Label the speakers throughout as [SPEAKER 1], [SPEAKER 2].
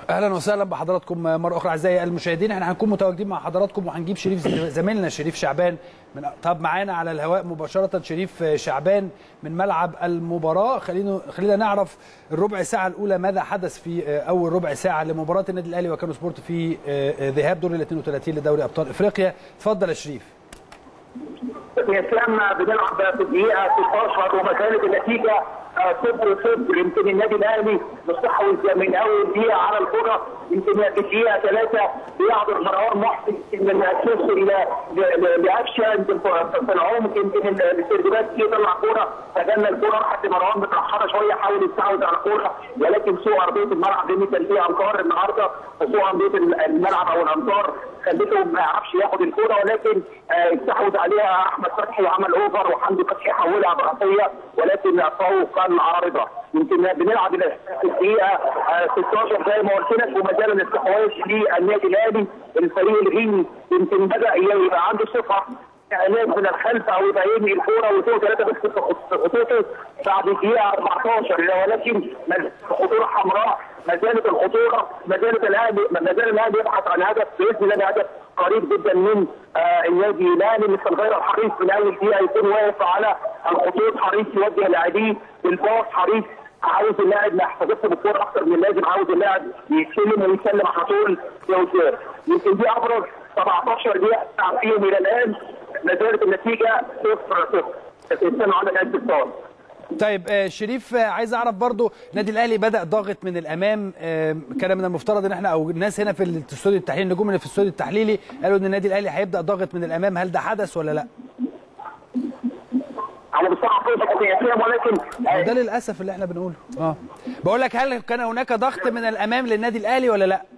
[SPEAKER 1] اهلا وسهلا بحضراتكم مره اخرى اعزائي المشاهدين احنا هنكون متواجدين مع حضراتكم وهنجيب شريف زميلنا شريف شعبان من طب معانا على الهواء مباشره شريف شعبان من ملعب المباراه خلينا خلينا نعرف الربع ساعه الاولى ماذا حدث في اول ربع ساعه لمباراه النادي الاهلي وكانو سبورت في ذهاب دور ال 32 لدوري ابطال افريقيا اتفضل يا شريف
[SPEAKER 2] اسلام بنلعب في الدقيقه 16 وما زالت النتيجه صفر صفر يمكن النادي الاهلي مستحوذ من اول دقيقه على الكره يمكن في الدقيقه ثلاثه بيعبر مروان محسن من اسيس لقفشه يمكن في العمق يمكن الاسترداد يطلع كوره فجنى الكوره راحت لمروان متاخره شويه حاول يستحوذ على الكوره ولكن سوء ارضيه الملعب لان كان فيها امطار النهارده وسوء ارضيه الملعب او الامطار خلته ما يعرفش ياخد الكوره ولكن استحوذ عليها احمد فتحي وعمل اوفر وحمدي فتحي حولها براسيه ولكن فوق العارضه يمكن بنلعب الدقيقه 16 زي ما قلت لك وما زال الاستحواذ للنادي الاهلي الفريق الغيني يمكن بدا يبقى عنده صفه اعلان من الخلف او يبقى يرمي الكوره ويسوي ثلاثه بس في خطوطه بعد الدقيقه 14 ولكن خطوره حمراء ما زالت الخطوره ما زالت الاهلي ما زال الاهلي يبحث عن هدف باذن الله هدف قريب جدا من آه النادي الاهلي مثل غير الحريص من اول دقيقه يكون واقف على الخطوط حريص يوجه لاعبيه بالباص حريص عاوز اللاعب ما يحتفظش بالكوره اكثر من اللازم عاوز اللاعب يستلم ويسلم على طول يوزير يمكن دي ابرز 17 دقيقه فيهم الى الان ما زالت النتيجه 0 0 استنوا على الاستفسار
[SPEAKER 1] طيب شريف عايز اعرف برضو النادي الاهلي بدا ضاغط من الامام كان من المفترض ان احنا او الناس هنا في الاستوديو التحليلي النجوم اللي في الاستوديو التحليلي قالوا ان النادي الاهلي هيبدا ضاغط من الامام هل ده حدث ولا لا؟
[SPEAKER 2] انا بصراحه ولكن
[SPEAKER 1] ده للاسف اللي احنا بنقوله اه بقول لك هل كان هناك ضغط من الامام للنادي الاهلي ولا لا؟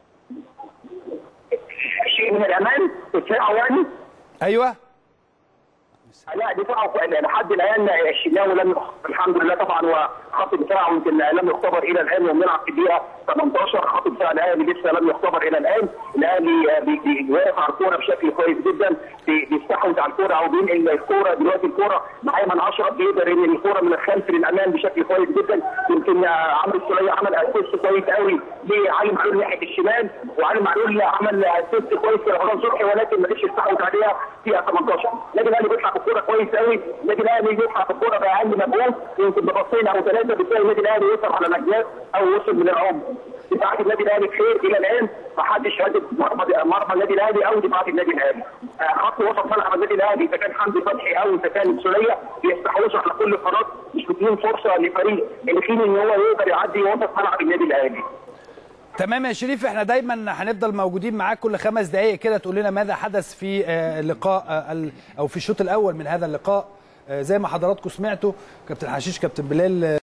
[SPEAKER 2] شيء من الامام دفاعه يعني
[SPEAKER 1] ايوه
[SPEAKER 2] لا دفاعه لحد الان الشناوي لم الحمد لله طبعا وخط دفاعه يمكن لم يختبر الى الان وبنلعب في الدقيقه 18 خط دفاع الاهلي لسه لم يختبر الى الان الاهلي واقف على الكوره بشكل كويس جدا بيستحوذ على الكوره او بينقل الكوره دلوقتي الكوره مع ايمن اشرف بيقدر ينقل الكوره من الخلف للامام بشكل كويس جدا يمكن عمرو السوليه عمل اسيست كويس قوي لعلي معلول ناحيه الشمال وعلي معلول عمل اسيست كويس لرمضان صبحي ولكن ما قدرش يستحوذ عليها فيها 18 النادي الاهلي بيطلع بالكوره كويس قوي النادي الاهلي بيطلع بالكوره باقل مجهود يمكن ببصين او ثلاثه بتلاقي النادي الاهلي يوصل على مجال او وصل من العمق دفاعات النادي الاهلي بخير الى الان ما حدش هدف مرمى مرمى النادي الاهلي او دفاعات النادي الاهلي خط وسط ملعب النادي الاهلي اذا كان حمدي فتحي او اذا كان السوليه بيستحوذوا على كل القناه مش مدين فرصه لفريق الخيل ان هو يقدر يعدي وسط ملعب النادي الاهلي
[SPEAKER 1] تمام يا شريف احنا دايما هنفضل موجودين معاك كل خمس دقائق كده تقول لنا ماذا حدث في اللقاء او في الشوط الاول من هذا اللقاء زي ما حضراتكم سمعتوا كابتن حشيش كابتن بلال